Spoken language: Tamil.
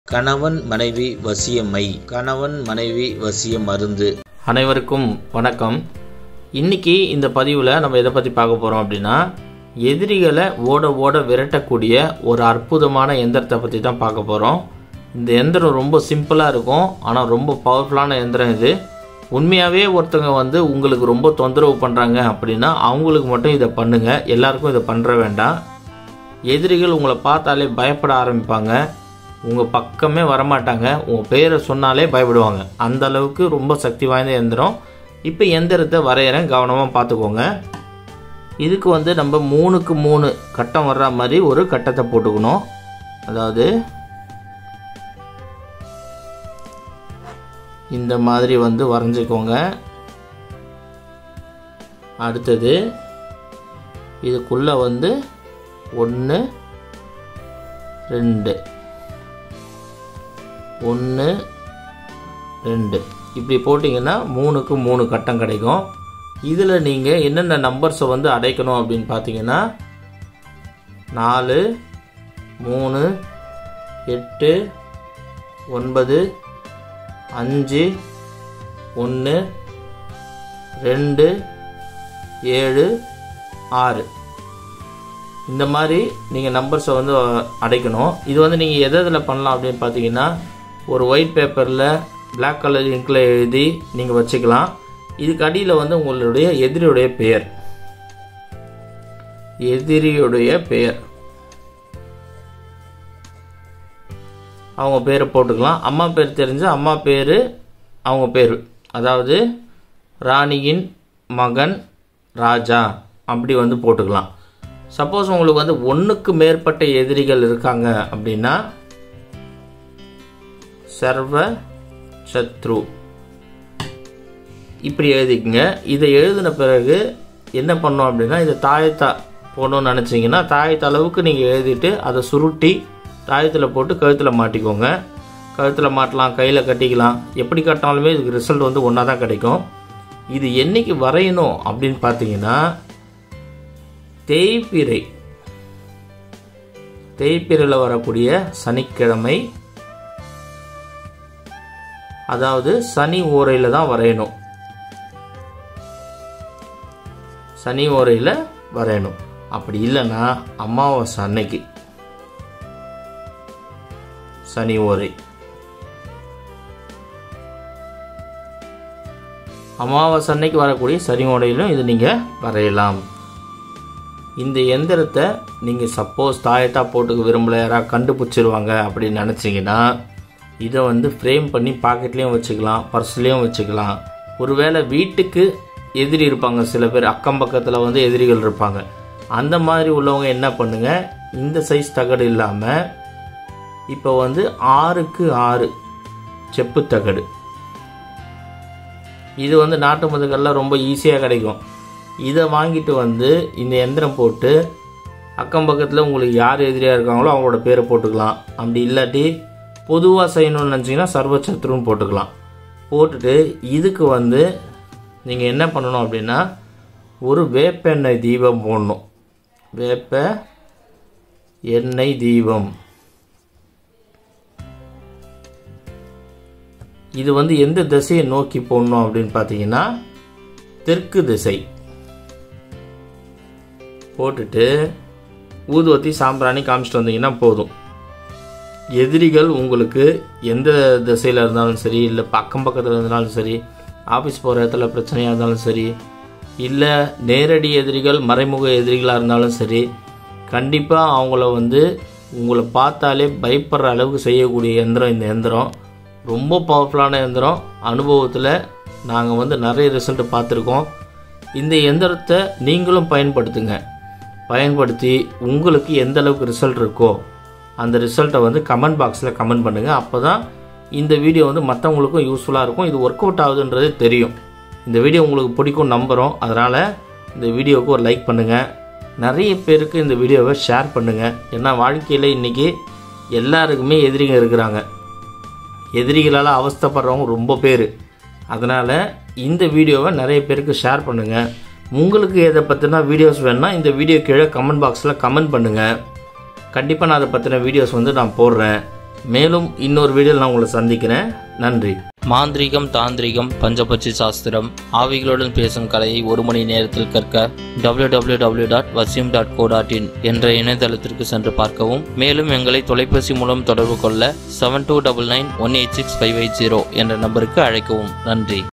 கணவன் மனைவி வசியமை கணவன் மனைவி வசிய மருந்து அனைவருக்கும் வணக்கம் இன்னைக்கு இந்த பதிவில் நம்ம எதை பற்றி பார்க்க போகிறோம் அப்படின்னா எதிரிகளை ஓட ஓட விரட்டக்கூடிய ஒரு அற்புதமான எந்திரத்தை பற்றி தான் பார்க்க போகிறோம் இந்த எந்திரம் ரொம்ப சிம்பிளாக இருக்கும் ஆனால் ரொம்ப பவர்ஃபுல்லான எந்திரம் இது உண்மையாகவே ஒருத்தவங்க வந்து உங்களுக்கு ரொம்ப தொந்தரவு பண்ணுறாங்க அப்படின்னா அவங்களுக்கு மட்டும் இதை பண்ணுங்கள் எல்லாருக்கும் இதை பண்ணுற வேண்டாம் எதிரிகள் உங்களை பார்த்தாலே பயப்பட ஆரம்பிப்பாங்க உங்கள் பக்கமே வரமாட்டாங்க உங்கள் பேரை சொன்னாலே பயப்படுவாங்க அந்த அளவுக்கு ரொம்ப சக்தி வாய்ந்த எந்திரம் இப்போ எந்திரத்தை வரைகிறேன் கவனமாக பார்த்துக்கோங்க இதுக்கு வந்து நம்ம மூணுக்கு மூணு கட்டம் வர்ற மாதிரி ஒரு கட்டத்தை போட்டுக்கணும் அதாவது இந்த மாதிரி வந்து வரைஞ்சிக்கோங்க அடுத்தது இதுக்குள்ளே வந்து ஒன்று ரெண்டு ஒன்று ரெண்டு இப்படி போட்டிங்கன்னா மூணுக்கு மூணு கட்டம் கிடைக்கும் இதில் நீங்கள் என்னென்ன நம்பர்ஸை வந்து அடைக்கணும் அப்படின்னு பார்த்தீங்கன்னா நாலு மூணு எட்டு ஒன்பது அஞ்சு ஒன்று ரெண்டு ஏழு ஆறு இந்த மாதிரி நீங்கள் நம்பர்ஸை வந்து அடைக்கணும் இது வந்து நீங்கள் எது எதில் பண்ணலாம் அப்படின்னு பார்த்தீங்கன்னா ஒரு ஒயிட் பேப்பரில் பிளாக் கலர் இங்கில் எழுதி நீங்கள் வச்சுக்கலாம் இதுக்கு அடியில் வந்து உங்களுடைய எதிரியுடைய பெயர் எதிரியுடைய பெயர் அவங்க பேரை போட்டுக்கலாம் அம்மா பேர் தெரிஞ்சால் அம்மா பேர் அவங்க பேர் அதாவது ராணியின் மகன் ராஜா அப்படி வந்து போட்டுக்கலாம் சப்போஸ் உங்களுக்கு வந்து ஒன்றுக்கு மேற்பட்ட எதிரிகள் இருக்காங்க அப்படின்னா சர்வ சத்ரு இப்படி எழுதிக்கங்க இதை எழுதின பிறகு என்ன பண்ணோம் அப்படின்னா இதை தாயத்தா போடணும்னு நினச்சிங்கன்னா தாயத்த அளவுக்கு நீங்கள் எழுதிட்டு அதை சுருட்டி தாயத்தில் போட்டு கழுத்தில் மாட்டிக்கோங்க கழுத்தில் மாட்டலாம் கையில் கட்டிக்கலாம் எப்படி கட்டினாலுமே இதுக்கு ரிசல்ட் வந்து ஒன்றா தான் கிடைக்கும் இது என்னைக்கு வரையணும் அப்படின்னு பார்த்தீங்கன்னா தேய்பிறை தேய்பிறையில் வரக்கூடிய சனிக்கிழமை அதாவது சனி ஓரையில் தான் வரையணும் சனி ஓரையில் வரையணும் அப்படி இல்லைன்னா அமாவாசை அன்னைக்கு சனி ஓரை அமாவாசை அன்னைக்கு வரக்கூடிய சனி ஓரையிலும் இது நீங்கள் வரையலாம் இந்த எந்திரத்தை நீங்கள் சப்போஸ் தாயத்தா போட்டுக்க விரும்பல யாராவது கண்டுபிடிச்சிருவாங்க அப்படின்னு நினச்சிங்கன்னா இதை வந்து ஃப்ரேம் பண்ணி பாக்கெட்லேயும் வச்சுக்கலாம் பர்ஸ்லேயும் வச்சுக்கலாம் ஒருவேளை வீட்டுக்கு எதிரி இருப்பாங்க சில பேர் அக்கம் பக்கத்தில் வந்து எதிரிகள் இருப்பாங்க அந்த மாதிரி உள்ளவங்க என்ன பண்ணுங்க இந்த சைஸ் தகடு இல்லாமல் இப்போ வந்து ஆறுக்கு ஆறு செப்பு தகடு இது வந்து நாட்டு மதுக்கெல்லாம் ரொம்ப ஈஸியாக கிடைக்கும் இதை வாங்கிட்டு வந்து இந்த எந்திரம் போட்டு அக்கம் பக்கத்தில் உங்களுக்கு யார் எதிரியாக இருக்காங்களோ அவங்களோட பேரை போட்டுக்கலாம் அப்படி இல்லாட்டி பொதுவாக செய்யணும்னு நினச்சிங்கன்னா சர்வச்சத்ருன்னு போட்டுக்கலாம் போட்டுட்டு இதுக்கு வந்து நீங்கள் என்ன பண்ணணும் அப்படின்னா ஒரு வேப்ப எண்ணெய் தீபம் போடணும் வேப்ப எண்ணெய் தீபம் இது வந்து எந்த திசையை நோக்கி போடணும் அப்படின்னு பார்த்தீங்கன்னா தெற்கு திசை போட்டுட்டு ஊதுவத்தி சாம்பிராணி காமிச்சிட்டு வந்தீங்கன்னா போதும் எதிரிகள் உங்களுக்கு எந்த திசையில் இருந்தாலும் சரி இல்லை பக்கம் பக்கத்தில் இருந்தாலும் சரி ஆஃபீஸ் போகிற இடத்துல பிரச்சனையாக இருந்தாலும் சரி இல்லை நேரடி எதிரிகள் மறைமுக எதிரிகளாக இருந்தாலும் சரி கண்டிப்பாக அவங்கள வந்து உங்களை பார்த்தாலே பயப்படுற அளவுக்கு செய்யக்கூடிய எந்திரம் இந்த எந்திரம் ரொம்ப பவர்ஃபுல்லான எந்திரம் அனுபவத்தில் நாங்கள் வந்து நிறைய ரிசல்ட் பார்த்துருக்கோம் இந்த எந்திரத்தை நீங்களும் பயன்படுத்துங்க பயன்படுத்தி உங்களுக்கு எந்த அளவுக்கு ரிசல்ட் இருக்கோ அந்த ரிசல்ட்டை வந்து கமெண்ட் பாக்ஸில் கமெண்ட் பண்ணுங்கள் அப்போ தான் இந்த வீடியோ வந்து மற்றவங்களுக்கும் யூஸ்ஃபுல்லாக இருக்கும் இது ஒர்க் அவுட் ஆகுதுன்றது தெரியும் இந்த வீடியோ உங்களுக்கு பிடிக்கும் நம்புகிறோம் அதனால் இந்த வீடியோவுக்கு ஒரு லைக் பண்ணுங்கள் நிறைய பேருக்கு இந்த வீடியோவை ஷேர் பண்ணுங்கள் ஏன்னா வாழ்க்கையில் இன்றைக்கி எல்லாருக்குமே எதிரிங்க இருக்கிறாங்க எதிரிகளால் அவஸ்தைப்படுறவங்க ரொம்ப பேர் அதனால் இந்த வீடியோவை நிறைய பேருக்கு ஷேர் பண்ணுங்கள் உங்களுக்கு எதை பற்றின வீடியோஸ் வேணுன்னா இந்த வீடியோ கீழே கமெண்ட் பாக்ஸில் கமெண்ட் பண்ணுங்கள் கண்டிப்பாக நான் அதை பற்றின வீடியோஸ் வந்து நான் போடுறேன் மேலும் இன்னொரு வீடியோவில் நான் உங்களை சந்திக்கிறேன் நன்றி மாந்திரீகம் தாந்திரிகம் பஞ்சபட்சி சாஸ்திரம் ஆவிகளுடன் பேசும் கலையை ஒரு மணி நேரத்தில் கற்க www.vasim.co.in டாட் வசியம் டாட் கோ டாட் இன் என்ற இணையதளத்திற்கு சென்று பார்க்கவும் மேலும் எங்களை தொலைபேசி மூலம் தொடர்பு கொள்ள seven two double nine one eight six five eight zero என்ற நம்பருக்கு அழைக்கவும் நன்றி